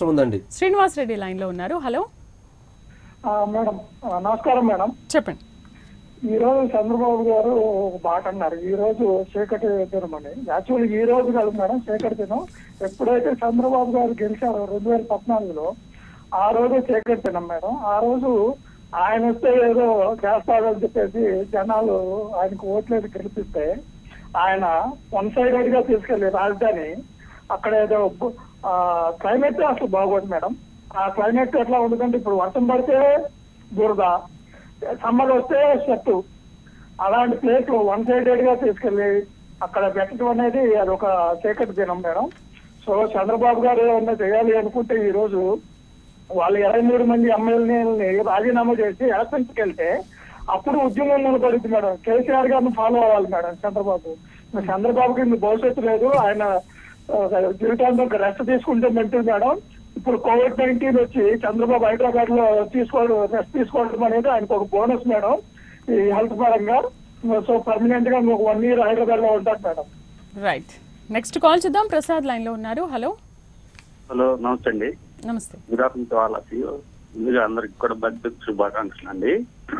అవసరం ఉందండి శ్రీనివాస్ రెడ్డి లైన్ లో ఉన్నారు హలో ఆ, మేడం ఆ, నమస్కారం మేడం చెప్పండి ఈ రోజు చంద్రబాబు గారు ఒక మాట అన్నారు ఈ రోజు చీకటి దినం అని యాక్చువల్ ఈ రోజు కాదు మేడం చీకటి దినం ఎప్పుడైతే చంద్రబాబు గారు గెలిచారో రెండు వేల పద్నాలుగులో ఆ రోజు చీకటి దినం మేడం ఆ రోజు ఆయన వస్తే ఏదో చేస్తాడని చెప్పేసి జనాలు ఆయనకు ఓట్లేదు గెలిపిస్తే ఆయన వన్ సైడెడ్ గా తీసుకెళ్లి రాజధాని అక్కడ ఏదో క్లైమేట్ అసలు బాగోదు మేడం ఆ క్లైమేట్ ఎట్లా ఉండదంటే ఇప్పుడు వర్షం పడితే బురద సమ్మర్ వస్తే చెట్టు అలాంటి ప్లేస్ లో వన్ సైడెడ్ గా తీసుకెళ్లి అక్కడ పెట్టడం అనేది అది ఒక చీకటి దినం మేడం సో చంద్రబాబు గారు ఏమన్నా చేయాలి అనుకుంటే ఈ రోజు వాళ్ళు ఇరవై మూడు మంది ఎమ్మెల్యేలని రాజీనామా చేసి ఎలక్షన్స్కి వెళ్తే అప్పుడు ఉద్యమం నిలబడింది మేడం కేసీఆర్ గారిని ఫాలో అవ్వాలి మేడం చంద్రబాబు మరి చంద్రబాబుకి ఇంక భవిష్యత్తు లేదు ఆయన ఆ, జీవితాంతం రెస్ట్ తీసుకుంటే మంచిది మేడం ఇప్పుడు కోవిడ్ నైన్టీన్ వచ్చి చంద్రబాబు హైదరాబాద్ లో తీసుకోవడం రెస్ట్ తీసుకోవడం అనేది ఆయనకు ఒక బోనస్ మేడం ఈ హెల్త్ పరంగా సో పర్మనెంట్ గా ఒక వన్ ఇయర్ హైదరాబాద్ లో ఉంటాడు మేడం రైట్ నెక్స్ట్ కాల్ చూద్దాం ప్రసాద్ లైన్ లో ఉన్నారు హలో హలో నమస్తే అండి నమస్తే good afternoon to all of you ముందుగా అందరికి కూడా బర్త్డే శుభాకాంక్షలు అండి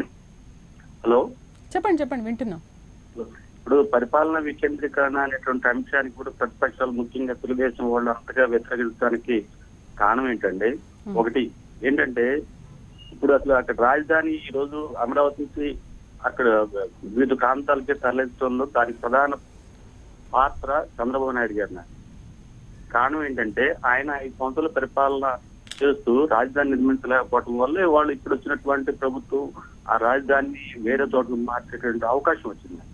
హలో చెప్పండి చెప్పండి వింటున్నాం ఇప్పుడు పరిపాలన వికేంద్రీకరణ అనేటువంటి అంశానికి కూడా ప్రతిపక్షాలు ముఖ్యంగా తెలుగుదేశం వాళ్ళు అంతగా వ్యతిరేకించడానికి కారణం ఏంటండి ఒకటి ఏంటంటే ఇప్పుడు అసలు అక్కడ రాజధాని ఈ రోజు అమరావతి నుంచి అక్కడ వివిధ ప్రాంతాలకి తరలించడంలో దానికి ప్రధాన పాత్ర చంద్రబాబు నాయుడు గారిన కారణం ఏంటంటే ఆయన ఐదు సంవత్సరాల పరిపాలన చేస్తూ రాజధాని నిర్మించలేకపోవడం వల్లే వాళ్ళు ఇప్పుడు వచ్చినటువంటి ప్రభుత్వం ఆ రాజధానిని వేరే చోట్ల మార్చేటువంటి అవకాశం వచ్చింది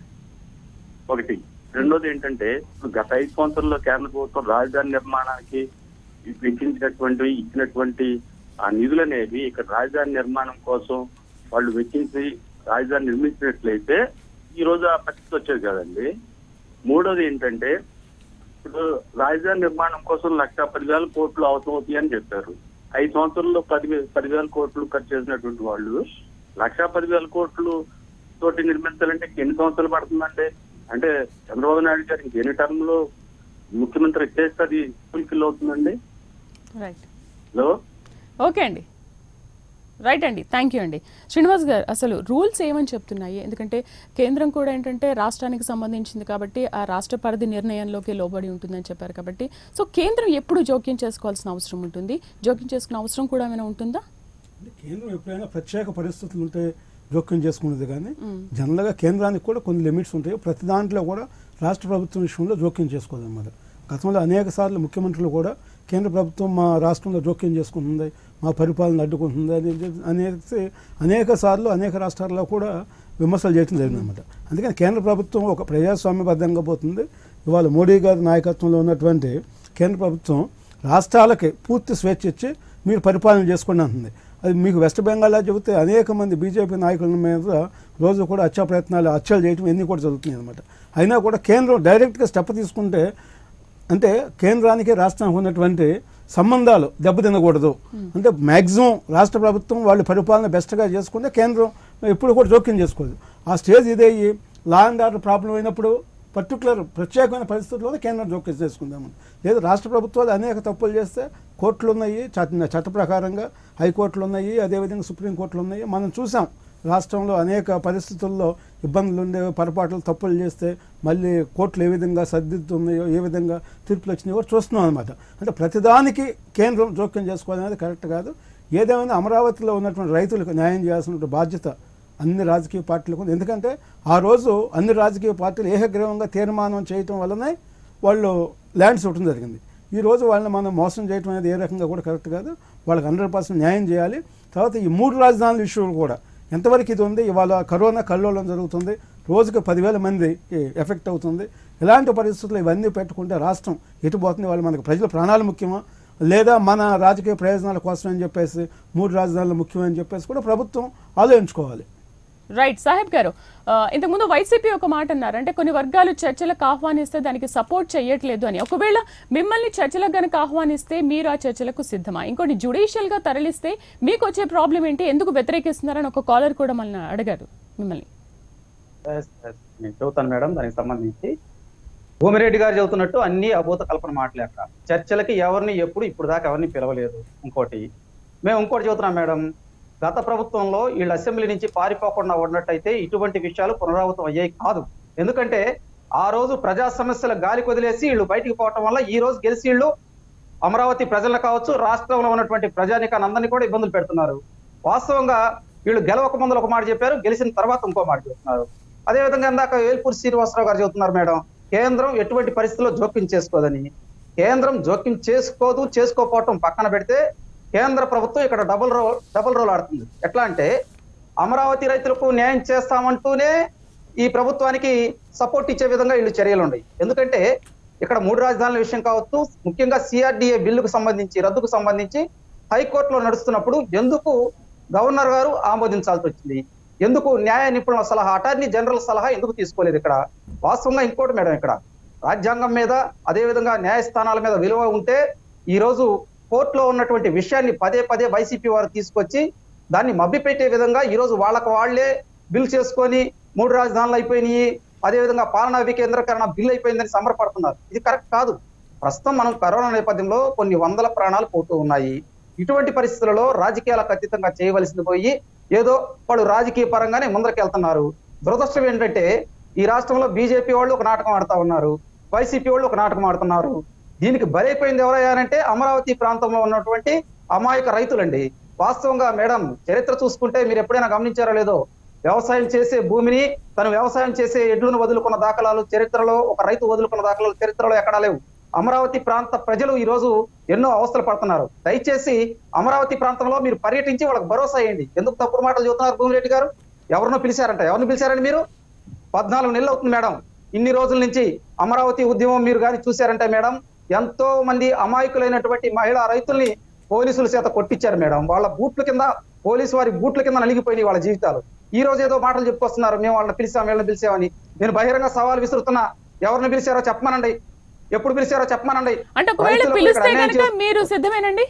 ఒకటి రెండోది ఏంటంటే ఇప్పుడు గత ఐదు సంవత్సరాల్లో కేంద్ర ప్రభుత్వం రాజధాని నిర్మాణానికి వెచ్చించినటువంటి ఇచ్చినటువంటి ఆ నిధులు అనేవి ఇక్కడ రాజధాని నిర్మాణం కోసం వాళ్ళు వెచ్చించి రాజధాని నిర్మించినట్లయితే ఈ రోజు ఆ పరిస్థితి వచ్చేది కదండి మూడోది ఏంటంటే ఇప్పుడు రాజధాని నిర్మాణం కోసం లక్ష పదివేల కోట్లు అవసరం అని చెప్పారు ఐదు సంవత్సరాల్లో పది పదివేల కోట్లు ఖర్చు చేసినటువంటి వాళ్ళు లక్ష పదివేల కోట్లు తోటి నిర్మించాలంటే ఎన్ని సంవత్సరాలు పడుతుందంటే అంటే చంద్రబాబు నాయుడు గారు ఇంక ఎన్ని టర్మ్ లో ముఖ్యమంత్రి చేస్తే అది ఫుల్ఫిల్ అవుతుందండి రైట్ హలో ఓకే అండి రైట్ అండి థ్యాంక్ యూ అండి శ్రీనివాస్ గారు అసలు రూల్స్ ఏమని చెప్తున్నాయి ఎందుకంటే కేంద్రం కూడా ఏంటంటే రాష్ట్రానికి సంబంధించింది కాబట్టి ఆ రాష్ట్ర పరిధి నిర్ణయంలోకి లోబడి ఉంటుందని చెప్పారు కాబట్టి సో కేంద్రం ఎప్పుడు జోక్యం చేసుకోవాల్సిన అవసరం ఉంటుంది జోక్యం చేసుకునే అవసరం కూడా ఏమైనా ఉంటుందా అంటే కేంద్రం ఎప్పుడైనా ప్రత్యేక పరిస్థితులు ఉంటే జోక్యం చేసుకునేది కానీ జనరల్గా కేంద్రానికి కూడా కొన్ని లిమిట్స్ ఉంటాయి ప్రతి దాంట్లో కూడా రాష్ట్ర ప్రభుత్వం విషయంలో జోక్యం చేసుకోదన్నమాట గతంలో అనేక సార్లు ముఖ్యమంత్రులు కూడా కేంద్ర ప్రభుత్వం మా రాష్ట్రంలో జోక్యం చేసుకుంటుంది మా పరిపాలన అడ్డుకుంటుంది అని చెప్పి- అనేసి అనేక సార్లు అనేక రాష్ట్రాల్లో కూడా విమర్శలు చేయడం జరిగిందన్నమాట అందుకని కేంద్ర ప్రభుత్వం ఒక ప్రజాస్వామ్యబద్ధంగా పోతుంది ఇవాళ మోడీ గారి నాయకత్వంలో ఉన్నటువంటి కేంద్ర ప్రభుత్వం రాష్ట్రాలకి పూర్తి స్వేచ్ఛ ఇచ్చి మీరు పరిపాలన చేసుకోండి అంటుంది అది మీకు వెస్ట్ బెంగాల్లో చెబితే అనేక మంది బీజేపీ నాయకుల మీద రోజు కూడా హత్యా ప్రయత్నాలు హత్యలు చేయడం ఇవన్నీ కూడా జరుగుతున్నాయి అనమాట అయినా కూడా కేంద్రం డైరెక్ట్గా స్టెప్ తీసుకుంటే అంటే కేంద్రానికి రాష్ట్రానికి ఉన్నటువంటి సంబంధాలు దెబ్బతినకూడదు అంటే మ్యాక్సిమం రాష్ట్ర ప్రభుత్వం వాళ్ళు పరిపాలన బెస్ట్గా చేసుకుంటే కేంద్రం ఎప్పుడు కూడా జోక్యం చేసుకోదు ఆ స్టేజ్ ఇదే లా అండ్ ఆర్డర్ ప్రాబ్లం అయినప్పుడు పర్టికులర్ ప్రత్యేకమైన పరిస్థితుల్లో కేంద్రం జోక్యం చేసుకుందామని లేదు రాష్ట్ర ప్రభుత్వాలు అనేక తప్పులు చేస్తే కోర్టులు ఉన్నాయి చట్ట చట్ట ప్రకారంగా హైకోర్టులు ఉన్నాయి అదేవిధంగా సుప్రీంకోర్టులు ఉన్నాయి మనం చూసాం రాష్ట్రంలో అనేక పరిస్థితుల్లో ఇబ్బందులు ఉండే పొరపాట్లు తప్పులు చేస్తే మళ్ళీ కోర్టులు ఏ విధంగా సర్దిద్దున్నాయో ఏ విధంగా తీర్పులు వచ్చినాయో కూడా చూస్తున్నాం అనమాట అంటే ప్రతిదానికి కేంద్రం జోక్యం చేసుకోవాలనేది కరెక్ట్ కాదు ఏదేమైనా అమరావతిలో ఉన్నటువంటి రైతులకు న్యాయం చేయాల్సిన బాధ్యత అన్ని రాజకీయ పార్టీలకు ఉంది. ఎందుకంటే ఆ రోజు అన్ని రాజకీయ పార్టీలు ఏకగ్రీవంగా తీర్మానం చేయటం వల్లనే వాళ్ళు ల్యాండ్స్ ఇవ్వడం జరిగింది ఈ రోజు వాళ్ళని మనం మోసం చేయటం అనేది ఏ రకంగా కూడా కరెక్ట్ కాదు వాళ్ళకి హండ్రెడ్ పర్సెంట్ న్యాయం చేయాలి తర్వాత ఈ మూడు రాజధానుల ఇష్యూలు కూడా ఎంతవరకు ఇది ఉంది ఇవాళ కరోనా కల్లోలం జరుగుతుంది రోజుకి పదివేల మంది ఎఫెక్ట్ అవుతుంది ఇలాంటి పరిస్థితుల్లో ఇవన్నీ పెట్టుకుంటే రాష్ట్రం ఎటు పోతుంది వాళ్ళు మనకు ప్రజల ప్రాణాలు ముఖ్యమా లేదా మన రాజకీయ ప్రయోజనాల కోసం అని చెప్పేసి మూడు రాజధానులు ముఖ్యమని చెప్పేసి కూడా ప్రభుత్వం ఆలోచించుకోవాలి రైట్ సాహెబ్ గారు ఆ, ఇంతకుముందు వైసీపీ ఒక మాట అన్నారు అంటే కొన్ని వర్గాలు చర్చలకు ఆహ్వానిస్తే దానికి సపోర్ట్ చేయట్లేదు అని ఒకవేళ మిమ్మల్ని చర్చలకు గనక ఆహ్వానిస్తే మీరు ఆ చర్చలకు సిద్ధమా ఇంకోటి జుడిషియల్ గా తరలిస్తే మీకు వచ్చే ప్రాబ్లం ఏంటి ఎందుకు వ్యతిరేకిస్తున్నారని ఒక కాలర్ కూడా మన అడిగారు మిమ్మల్ని Yes, yes. నేను చెబుతాను మేడం దానికి సంబంధించి భూమిరెడ్డి గారు చెబుతున్నట్టు అన్ని అభూత కల్పన మాటలేక చర్చలకి ఎవరిని ఎప్పుడు ఇప్పుడు దాకా ఎవరిని పిలవలేదు ఇంకోటి మేము ఇంకోటి చెబుతున్నాం మేడం గత ప్రభుత్వంలో వీళ్ళు అసెంబ్లీ నుంచి పారిపోకుండా ఉన్నట్టయితే ఇటువంటి విషయాలు పునరావృతం అయ్యాయి కాదు ఎందుకంటే ఆ రోజు ప్రజా సమస్యల గాలి వదిలేసి వీళ్ళు బయటికి పోవటం వల్ల ఈ రోజు గెలిచి వీళ్ళు అమరావతి ప్రజలను కావచ్చు రాష్ట్రంలో ఉన్నటువంటి ప్రజానికాన్ని అందరినీ కూడా ఇబ్బందులు పెడుతున్నారు వాస్తవంగా వీళ్ళు గెలవక ముందు ఒక మాట చెప్పారు గెలిచిన తర్వాత ఇంకో మాట చెప్తున్నారు అదేవిధంగా ఇందాక వేల్పూర్ శ్రీనివాసరావు గారు చెబుతున్నారు మేడం కేంద్రం ఎటువంటి పరిస్థితుల్లో జోక్యం చేసుకోదని కేంద్రం జోక్యం చేసుకోదు చేసుకోకపోవటం పక్కన పెడితే కేంద్ర ప్రభుత్వం ఇక్కడ డబుల్ రోల్ డబుల్ రోల్ ఆడుతుంది ఎట్లా అంటే అమరావతి రైతులకు న్యాయం చేస్తామంటూనే ఈ ప్రభుత్వానికి సపోర్ట్ ఇచ్చే విధంగా వీళ్ళు చర్యలు ఉన్నాయి ఎందుకంటే ఇక్కడ మూడు రాజధానుల విషయం కావచ్చు ముఖ్యంగా సిఆర్డిఏ బిల్లుకు సంబంధించి రద్దుకు సంబంధించి హైకోర్టులో నడుస్తున్నప్పుడు ఎందుకు గవర్నర్ గారు ఆమోదించాల్సి వచ్చింది ఎందుకు న్యాయ నిపుణుల సలహా అటార్నీ జనరల్ సలహా ఎందుకు తీసుకోలేదు ఇక్కడ వాస్తవంగా ఇంకోటి మేడం ఇక్కడ రాజ్యాంగం మీద అదేవిధంగా న్యాయస్థానాల మీద విలువ ఉంటే ఈ రోజు కోర్టులో ఉన్నటువంటి విషయాన్ని పదే పదే వైసీపీ వారు తీసుకొచ్చి దాన్ని మభ్యపెట్టే విధంగా ఈ రోజు వాళ్ళకు వాళ్లే బిల్ చేసుకొని మూడు రాజధానులు అయిపోయినాయి అదేవిధంగా పాలనా వికేంద్రీకరణ బిల్ అయిపోయిందని సమరపడుతున్నారు ఇది కరెక్ట్ కాదు ప్రస్తుతం మనం కరోనా నేపథ్యంలో కొన్ని వందల ప్రాణాలు పోతూ ఉన్నాయి ఇటువంటి పరిస్థితులలో రాజకీయాలకు అతీతంగా చేయవలసింది పోయి ఏదో వాళ్ళు రాజకీయ పరంగానే ముందరికి వెళ్తున్నారు దురదృష్టం ఏంటంటే ఈ రాష్ట్రంలో బీజేపీ వాళ్ళు ఒక నాటకం ఆడుతా ఉన్నారు వైసీపీ వాళ్ళు ఒక నాటకం ఆడుతున్నారు దీనికి బలైపోయింది ఎవరయ్యారంటే అమరావతి ప్రాంతంలో ఉన్నటువంటి అమాయక రైతులండి వాస్తవంగా మేడం చరిత్ర చూసుకుంటే మీరు ఎప్పుడైనా గమనించారో లేదో వ్యవసాయం చేసే భూమిని తను వ్యవసాయం చేసే ఎడ్లను వదులుకున్న దాఖలాలు చరిత్రలో ఒక రైతు వదులుకున్న దాఖలాలు చరిత్రలో ఎక్కడా లేవు అమరావతి ప్రాంత ప్రజలు ఈ రోజు ఎన్నో అవస్థలు పడుతున్నారు దయచేసి అమరావతి ప్రాంతంలో మీరు పర్యటించి వాళ్ళకి భరోసా ఇవ్వండి ఎందుకు తప్పుడు మాటలు చెబుతున్నారు భూమిరెడ్డి గారు ఎవరినో పిలిచారంట ఎవరిని పిలిచారండి మీరు పద్నాలుగు నెలలు అవుతుంది మేడం ఇన్ని రోజుల నుంచి అమరావతి ఉద్యమం మీరు కానీ చూశారంటే మేడం ఎంతో మంది అమాయకులైనటువంటి మహిళా రైతుల్ని పోలీసుల చేత కొట్టించారు మేడం వాళ్ళ బూట్ల కింద పోలీసు వారి బూట్ల కింద నలిగిపోయినాయి వాళ్ళ జీవితాలు ఈ రోజు ఏదో మాటలు చెప్పుకొస్తున్నారు మేము వాళ్ళని పిలిచాం వీళ్ళని పిలిచామని నేను బహిరంగ సవాల్ విసురుతున్నా ఎవరిని పిలిచారో చెప్పమనండి ఎప్పుడు పిలిచారో చెప్పమనండి అంటే ఒకవేళ రైతులకు ఇక్కడ పిలిస్తే అన్యాయం కనుక చేస్తూ- మీరు సిద్ధమేనండి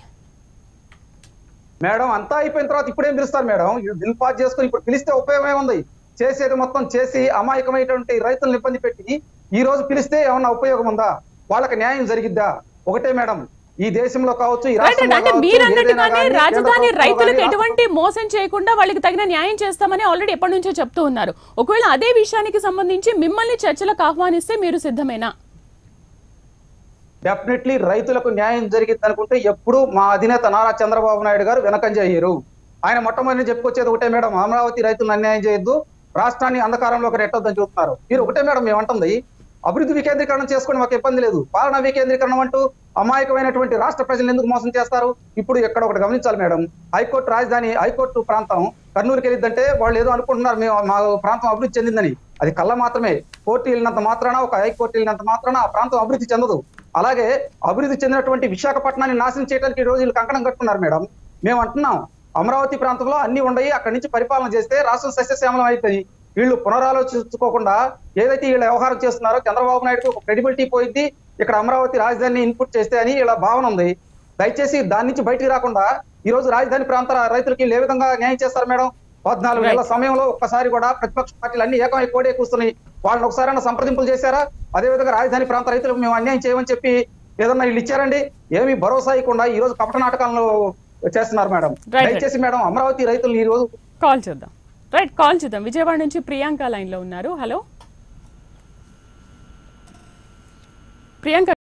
మేడం అంతా అయిపోయిన తర్వాత ఇప్పుడేం పిలుస్తారు మేడం ఇది బిల్ పాస్ చేసుకుని ఇప్పుడు పిలిస్తే ఉపయోగం ఏముంది చేసేది మొత్తం చేసి అమాయకమైనటువంటి రైతులను ఇబ్బంది పెట్టి ఈ రోజు పిలిస్తే ఏమన్నా ఉపయోగం ఉందా వాళ్ళకి న్యాయం జరిగిద్దా ఒకటే మేడం ఈ దేశంలో కావచ్చు ఈ రైట్ రాష్ట్రంలో అంటే కావచ్చు, మీరు ఏదైనా అన్నట్టుగానే కానీ, కేంద్ర రాజధాని ప్రభుత్వంలో రైతులకు కానీ, ఎటువంటి మోసం చేయకుండా వాళ్ళకి తగిన న్యాయం చేస్తామని ఆల్రెడీ ఎప్పటి నుంచో చెప్తూ ఉన్నారు ఒకవేళ అదే విషయానికి సంబంధించి మిమ్మల్ని చర్చలకు ఆహ్వానిస్తే మీరు సిద్ధమేనా డెఫినెట్లీ రైతులకు న్యాయం జరిగింది అనుకుంటే ఎప్పుడు మా అధినేత నారా చంద్రబాబు నాయుడు గారు వెనకంజ అయ్యారు ఆయన మొట్టమొదటి చెప్పుకొచ్చేది ఒకటే మేడం అమరావతి రైతులను అన్యాయం చేయొద్దు రాష్ట్రాన్ని అంధకారంలోకి నెట్టొద్దని చూస్తున్నారు మీరు ఒకటే మేడం మేమంటుంది అభివృద్ధి వికేంద్రీకరణ చేసుకుని మాకు ఇబ్బంది లేదు పాలనా వికేంద్రీకరణ అంటూ అమాయకమైనటువంటి రాష్ట్ర ప్రజలను ఎందుకు మోసం చేస్తారు ఇప్పుడు ఎక్కడ ఒకటి గమనించాలి మేడం హైకోర్టు రాజధాని హైకోర్టు ప్రాంతం కర్నూలుకి వెళ్ళిద్దంటే వాళ్ళు ఏదో అనుకుంటున్నారు మేము మా ప్రాంతం అభివృద్ధి చెందిందని అది కళ్ళ మాత్రమే కోర్టు వెళ్ళినంత మాత్రాన ఒక హైకోర్టు వెళ్ళినంత మాత్రాన ఆ ప్రాంతం అభివృద్ధి చెందదు అలాగే అభివృద్ధి చెందినటువంటి విశాఖపట్నాన్ని నాశనం చేయడానికి ఈ రోజు వీళ్ళు కంకణం కట్టుకున్నారు మేడం మేము అంటున్నాం అమరావతి ప్రాంతంలో అన్ని ఉండయి అక్కడి నుంచి పరిపాలన చేస్తే రాష్ట్రం సస్యశ్యామలం అవుతుంది వీళ్ళు పునరాలోచించుకోకుండా ఏదైతే వీళ్ళు వ్యవహారం చేస్తున్నారో చంద్రబాబు నాయుడుకి ఒక క్రెడిబిలిటీ పోయింది ఇక్కడ అమరావతి రాజధానిని ఇన్పుట్ చేస్తే అని ఇలా భావన ఉంది దయచేసి దాని నుంచి బయటికి రాకుండా ఈ రోజు రాజధాని ప్రాంత రైతులకి వీళ్ళు ఏ విధంగా న్యాయం చేస్తారు మేడం పద్నాలుగు నెలల సమయంలో ఒక్కసారి కూడా ప్రతిపక్ష పార్టీలు అన్ని ఏకమై కోడే కూర్చుని వాళ్ళని ఒకసారి సంప్రదింపులు చేశారా అదే విధంగా రాజధాని ప్రాంత రైతులకు మేము అన్యాయం చేయమని చెప్పి ఏదన్నా వీళ్ళు ఇచ్చారండి ఏమీ భరోసా ఇవ్వకుండా ఈ రోజు కపట నాటకాలను చేస్తున్నారు మేడం right. దయచేసి మేడం అమరావతి రైతులు ఈ రోజు కాల్ చేద్దాం రైట్ కాల్ చేద్దాం విజయవాడ నుంచి ప్రియాంక లైన్ లో ఉన్నారు హలో ప్రియాంక